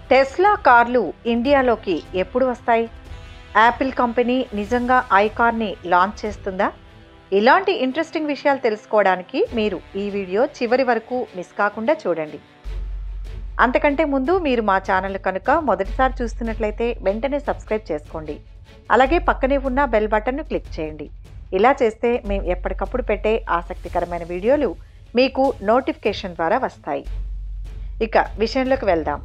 Tesla కార్లు ఇండియాలోకి ఎప్పుడు వస్తాయి యాపిల్ కంపెనీ నిజంగా ఐ కార్ని లాంచ్ చేస్తుందా ఇలాంటి ఇంట్రెస్టింగ్ విషయాలు తెలుసుకోవడానికి మీరు ఈ వీడియో చివరి వరకు మిస్ కాకుండా చూడండి అంతకంటే ముందు మీరు మా ఛానల్ కనుక మొదటిసారి చూస్తున్నట్లయితే వెంటనే సబ్స్క్రైబ్ చేసుకోండి అలాగే పక్కనే ఉన్న బెల్ బటన్ను క్లిక్ చేయండి ఇలా చేస్తే మేము ఎప్పటికప్పుడు పెట్టే ఆసక్తికరమైన వీడియోలు మీకు నోటిఫికేషన్ ద్వారా వస్తాయి ఇక విషయంలోకి వెళ్దాం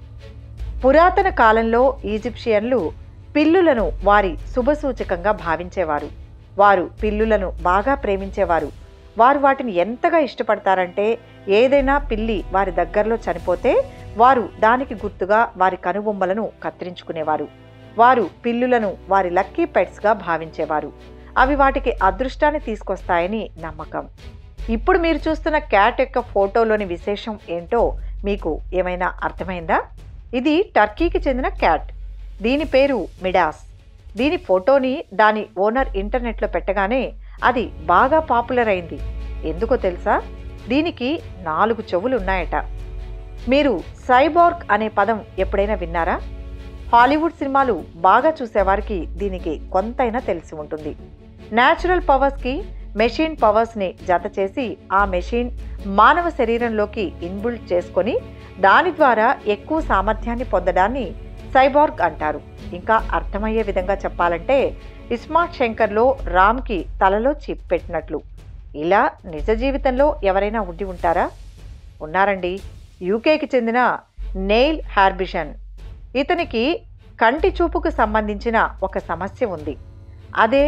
పురాతన కాలంలో ఈజిప్షియన్లు పిల్లులను వారి శుభసూచకంగా భావించేవారు వారు పిల్లులను బాగా ప్రేమించేవారు వారు వాటిని ఎంతగా ఇష్టపడతారంటే ఏదైనా పిల్లి వారి దగ్గరలో చనిపోతే వారు దానికి గుర్తుగా వారి కనుబొమ్మలను కత్తిరించుకునేవారు వారు పిల్లులను వారి లక్కీ పెట్స్గా భావించేవారు అవి వాటికి అదృష్టాన్ని తీసుకొస్తాయని నమ్మకం ఇప్పుడు మీరు చూస్తున్న క్యాట్ యొక్క ఫోటోలోని విశేషం ఏంటో మీకు ఏమైనా అర్థమైందా ఇది టర్కీకి చెందిన క్యాట్ దీని పేరు మిడాస్ దీని ఫోటోని దాని ఓనర్ ఇంటర్నెట్లో పెట్టగానే అది బాగా పాపులర్ అయింది ఎందుకో తెలుసా దీనికి నాలుగు చెవులు ఉన్నాయట మీరు సైబార్గ్ అనే పదం ఎప్పుడైనా విన్నారా హాలీవుడ్ సినిమాలు బాగా చూసేవారికి దీనికి కొంతైనా తెలిసి ఉంటుంది న్యాచురల్ పవర్స్కి మెషిన్ పవర్స్ని జత చేసి ఆ మెషిన్ మానవ శరీరంలోకి ఇన్బుల్ట్ చేసుకొని దాని ద్వారా ఎక్కువ సామర్థ్యాన్ని పొందడాన్ని సైబార్గ్ అంటారు ఇంకా అర్థమయ్యే విధంగా చెప్పాలంటే ఇస్మార్ట్ శంకర్లో రామ్కి తలలో చిప్ పెట్టినట్లు ఇలా నిజ జీవితంలో ఎవరైనా ఉండి ఉంటారా ఉన్నారండి యూకేకి చెందిన నెయిల్ హార్బిషన్ ఇతనికి కంటి చూపుకు సంబంధించిన ఒక సమస్య ఉంది అదే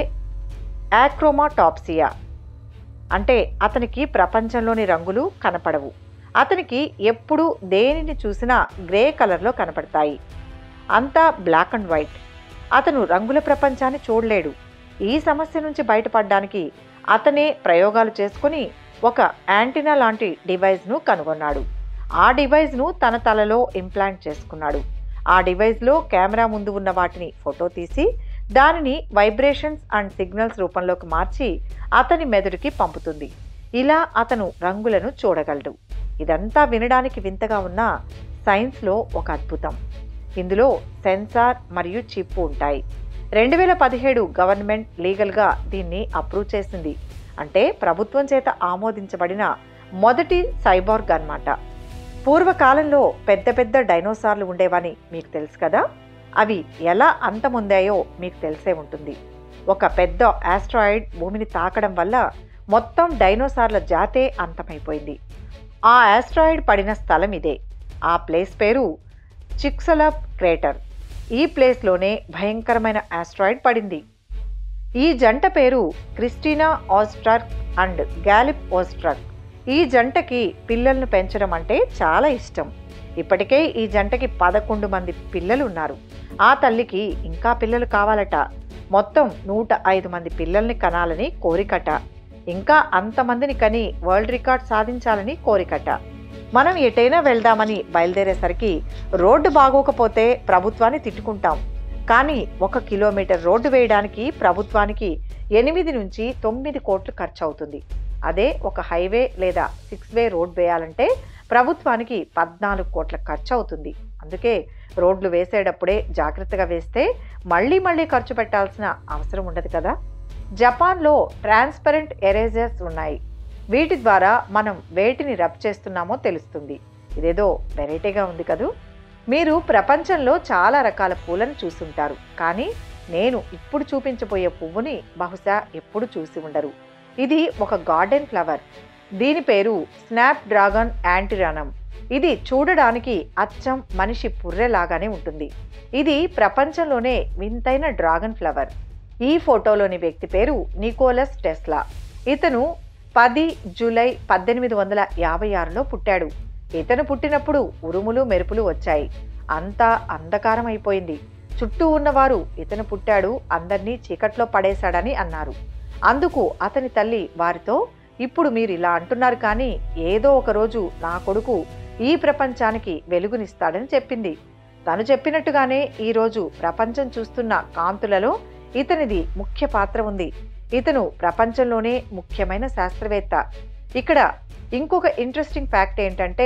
యాక్రోమాటాప్సియా అంటే అతనికి ప్రపంచంలోని రంగులు కనపడవు అతనికి ఎప్పుడు దేనిని చూసినా గ్రే కలర్లో కనపడతాయి అంతా బ్లాక్ అండ్ వైట్ అతను రంగుల ప్రపంచాన్ని చూడలేడు ఈ సమస్య నుంచి బయటపడడానికి అతనే ప్రయోగాలు చేసుకుని ఒక యాంటీనా లాంటి డివైస్ను కనుగొన్నాడు ఆ డివైస్ను తన తలలో ఇంప్లాంట్ చేసుకున్నాడు ఆ డివైస్లో కెమెరా ముందు ఉన్న వాటిని ఫోటో తీసి దానిని వైబ్రేషన్స్ అండ్ సిగ్నల్స్ రూపంలోకి మార్చి అతని మెదడుకి పంపుతుంది ఇలా అతను రంగులను చూడగలడు ఇదంతా వినడానికి వింతగా ఉన్న సైన్స్లో ఒక అద్భుతం ఇందులో సెన్సార్ మరియు చిప్ ఉంటాయి రెండు వేల పదిహేడు గవర్నమెంట్ లీగల్గా దీన్ని అప్రూవ్ చేసింది అంటే ప్రభుత్వం చేత ఆమోదించబడిన మొదటి సైబార్గ్ అన్నమాట పూర్వకాలంలో పెద్ద పెద్ద డైనోసార్లు ఉండేవని మీకు తెలుసు కదా అవి ఎలా అంతముందాయో మీకు తెలిసే ఉంటుంది ఒక పెద్ద ఆస్ట్రాయిడ్ భూమిని తాకడం వల్ల మొత్తం డైనోసార్ల జాతే అంతమైపోయింది ఆ ఆస్ట్రాయిడ్ పడిన స్థలం ఇదే ఆ ప్లేస్ పేరు చిక్సలప్ క్రేటర్ ఈ ప్లేస్లోనే భయంకరమైన ఆస్ట్రాయిడ్ పడింది ఈ జంట పేరు Christina Ozturk and Galip Ozturk ఈ జంటకి పిల్లలను పెంచడం అంటే చాలా ఇష్టం ఇప్పటికే ఈ జంటకి పదకొండు మంది పిల్లలు ఉన్నారు ఆ తల్లికి ఇంకా పిల్లలు కావాలట మొత్తం నూట ఐదు మంది పిల్లల్ని కనాలని కోరికట ఇంకా అంతమందిని కని వరల్డ్ రికార్డ్ సాధించాలని కోరికట మనం ఎటైనా వెళ్దామని బయలుదేరేసరికి రోడ్డు బాగోకపోతే ప్రభుత్వాన్ని తిట్టుకుంటాం కానీ ఒక కిలోమీటర్ రోడ్డు వేయడానికి ప్రభుత్వానికి ఎనిమిది నుంచి తొమ్మిది కోట్లు ఖర్చు అవుతుంది అదే ఒక హైవే లేదా సిక్స్ వే రోడ్ వేయాలంటే ప్రభుత్వానికి పద్నాలుగు కోట్ల ఖర్చు అవుతుంది అందుకే రోడ్లు వేసేటప్పుడే జాగ్రత్తగా వేస్తే మళ్ళీ మళ్ళీ ఖర్చు పెట్టాల్సిన అవసరం ఉండదు కదా జపాన్లో ట్రాన్స్పరెంట్ ఎరేజర్స్ ఉన్నాయి వీటి ద్వారా మనం వేటిని రబ్ చేస్తున్నామో తెలుస్తుంది ఇదేదో వెరైటీగా ఉంది కదూ మీరు ప్రపంచంలో చాలా రకాల పూలను చూసుంటారు కానీ నేను ఇప్పుడు చూపించబోయే పువ్వుని బహుశా ఎప్పుడు చూసి ఉండరు ఇది ఒక గార్డెన్ ఫ్లవర్ దీని పేరు స్నాప్ డ్రాగన్ యాంటిరానం ఇది చూడడానికి అచ్చం మనిషి పుర్రెలాగానే ఉంటుంది ఇది ప్రపంచంలోనే వింతైన డ్రాగన్ ఫ్లవర్ ఈ ఫోటోలోని వ్యక్తి పేరు నికోలస్ టెస్లా ఇతను పది జూలై పద్దెనిమిది వందల యాభై ఆరులో పుట్టాడు ఇతను పుట్టినప్పుడు ఉరుములు మెరుపులు వచ్చాయి అంతా అంధకారం అయిపోయింది చుట్టూ ఉన్నవారు ఇతను పుట్టాడు అందర్నీ చీకట్లో పడేశాడని అన్నారు అందుకు అతని తల్లి వారితో ఇప్పుడు మీరు ఇలా అంటున్నారు కానీ ఏదో ఒక రోజు నా కొడుకు ఈ ప్రపంచానికి వెలుగునిస్తాడని చెప్పింది తను చెప్పినట్టుగానే ఈరోజు ప్రపంచం చూస్తున్న కాంతులలో ఇతనిది ముఖ్య పాత్ర ఉంది ఇతను ప్రపంచంలోనే ముఖ్యమైన శాస్త్రవేత్త ఇక్కడ ఇంకొక ఇంట్రెస్టింగ్ ఫ్యాక్ట్ ఏంటంటే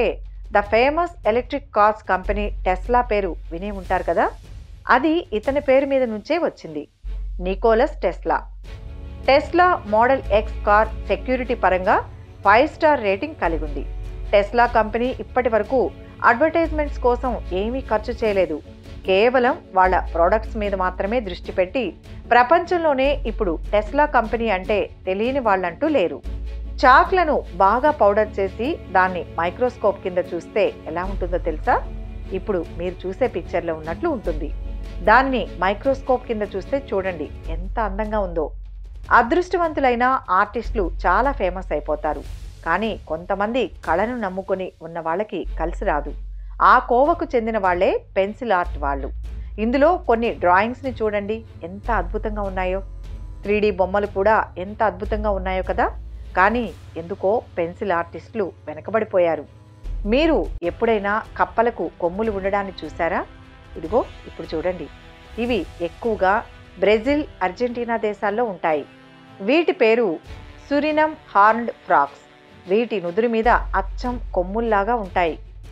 the famous electric cars company Tesla పేరు వినే ఉంటారు కదా అది ఇతని పేరు మీద నుంచే వచ్చింది Nikola Tesla Tesla model X car security పరంగా ఫైవ్ స్టార్ రేటింగ్ కలిగి ఉంది టెస్లా కంపెనీ ఇప్పటి వరకు అడ్వర్టైజ్మెంట్స్ కోసం ఏమీ ఖర్చు చేయలేదు కేవలం వాళ్ళ ప్రోడక్ట్స్ మీద మాత్రమే దృష్టి పెట్టి ప్రపంచంలోనే ఇప్పుడు టెస్లా కంపెనీ అంటే తెలియని వాళ్ళంటూ లేరు చాక్లను బాగా పౌడర్ చేసి దాన్ని మైక్రోస్కోప్ కింద చూస్తే ఎలా ఉంటుందో తెలుసా ఇప్పుడు మీరు చూసే పిక్చర్లో ఉన్నట్లు ఉంటుంది దాన్ని మైక్రోస్కోప్ కింద చూస్తే చూడండి ఎంత అందంగా ఉందో అదృష్టవంతులైన ఆర్టిస్టులు చాలా ఫేమస్ అయిపోతారు కానీ కొంతమంది కళను నమ్ముకొని ఉన్న వాళ్ళకి కలిసి రాదు ఆ కోవకు చెందిన వాళ్ళే పెన్సిల్ ఆర్ట్ వాళ్ళు ఇందులో కొన్ని డ్రాయింగ్స్ని చూడండి ఎంత అద్భుతంగా ఉన్నాయో త్రీ బొమ్మలు కూడా ఎంత అద్భుతంగా ఉన్నాయో కదా కానీ ఎందుకో పెన్సిల్ ఆర్టిస్టులు వెనకబడిపోయారు మీరు ఎప్పుడైనా కప్పలకు కొమ్ములు ఉండడాన్ని చూసారా ఇదిగో ఇప్పుడు చూడండి ఇవి ఎక్కువగా బ్రెజిల్ అర్జెంటీనా దేశాల్లో ఉంటాయి వీటి పేరు సురినమ్ హార్న్డ్ ఫ్రాక్స్ వీటి నుదురు మీద అచ్చం కొమ్ముల్లాగా ఉంటాయి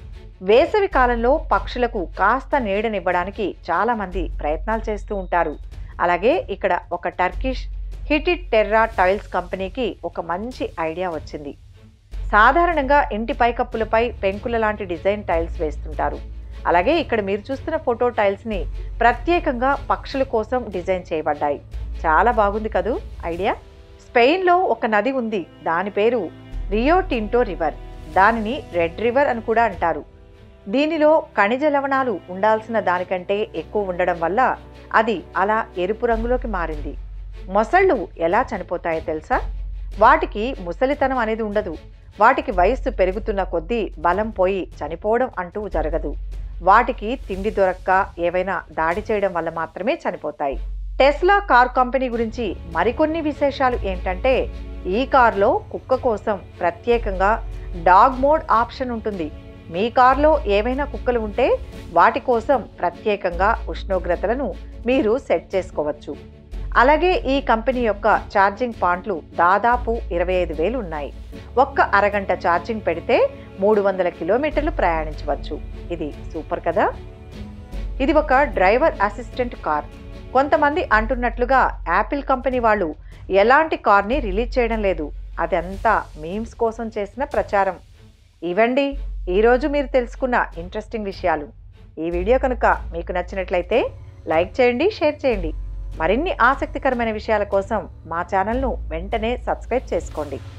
వేసవి కాలంలో పక్షులకు కాస్త నీడనివ్వడానికి చాలామంది ప్రయత్నాలు చేస్తూ ఉంటారు అలాగే ఇక్కడ ఒక టర్కిష్ హిటిట్ టెర్రా టైల్స్ కంపెనీకి ఒక మంచి ఐడియా వచ్చింది సాధారణంగా ఇంటి పైకప్పులపై పెంకుల లాంటి డిజైన్ టైల్స్ వేస్తుంటారు అలాగే ఇక్కడ మీరు చూస్తున్న ఫోటో టైల్స్ని ప్రత్యేకంగా పక్షుల కోసం డిజైన్ చేయబడ్డాయి చాలా బాగుంది కదూ ఐడియా స్పెయిన్లో ఒక నది ఉంది దాని పేరు రియో టింటో రివర్ దానిని రెడ్ రివర్ అని కూడా అంటారు దీనిలో ఖనిజ లవణాలు ఉండాల్సిన దానికంటే ఎక్కువ ఉండడం వల్ల అది అలా ఎరుపు రంగులోకి మారింది మొసళ్ళు ఎలా చనిపోతాయో తెలుసా వాటికి ముసలితనం అనేది ఉండదు వాటికి వయస్సు పెరుగుతున్న కొద్దీ బలం పోయి చనిపోవడం అంటూ జరగదు వాటికి తిండి దొరక్క ఏవైనా దాడి చేయడం వల్ల మాత్రమే చనిపోతాయి టెస్లా కార్ కంపెనీ గురించి మరికొన్ని విశేషాలు ఏంటంటే ఈ కార్లో కుక్క కోసం ప్రత్యేకంగా డాగ్ మోడ్ ఆప్షన్ ఉంటుంది మీ కార్లో ఏవైనా కుక్కలు ఉంటే వాటి కోసం ప్రత్యేకంగా ఉష్ణోగ్రతలను మీరు సెట్ చేసుకోవచ్చు అలాగే ఈ కంపెనీ యొక్క ఛార్జింగ్ పాయింట్లు దాదాపు ఇరవై ఐదు వేలు ఉన్నాయి ఒక్క అరగంట ఛార్జింగ్ పెడితే మూడు వందల కిలోమీటర్లు ప్రయాణించవచ్చు ఇది సూపర్ కదా ఇది ఒక డ్రైవర్ అసిస్టెంట్ కార్ కొంతమంది అంటున్నట్లుగా యాపిల్ కంపెనీ వాళ్ళు ఎలాంటి కార్ని రిలీజ్ చేయడం లేదు అదంతా మీమ్స్ కోసం చేసిన ప్రచారం ఇవండి ఈరోజు మీరు తెలుసుకున్న ఇంట్రెస్టింగ్ విషయాలు ఈ వీడియో కనుక మీకు నచ్చినట్లయితే లైక్ చేయండి షేర్ చేయండి మరిన్ని ఆసక్తికరమైన విషయాల కోసం మా ఛానల్ను వెంటనే సబ్స్క్రైబ్ చేసుకోండి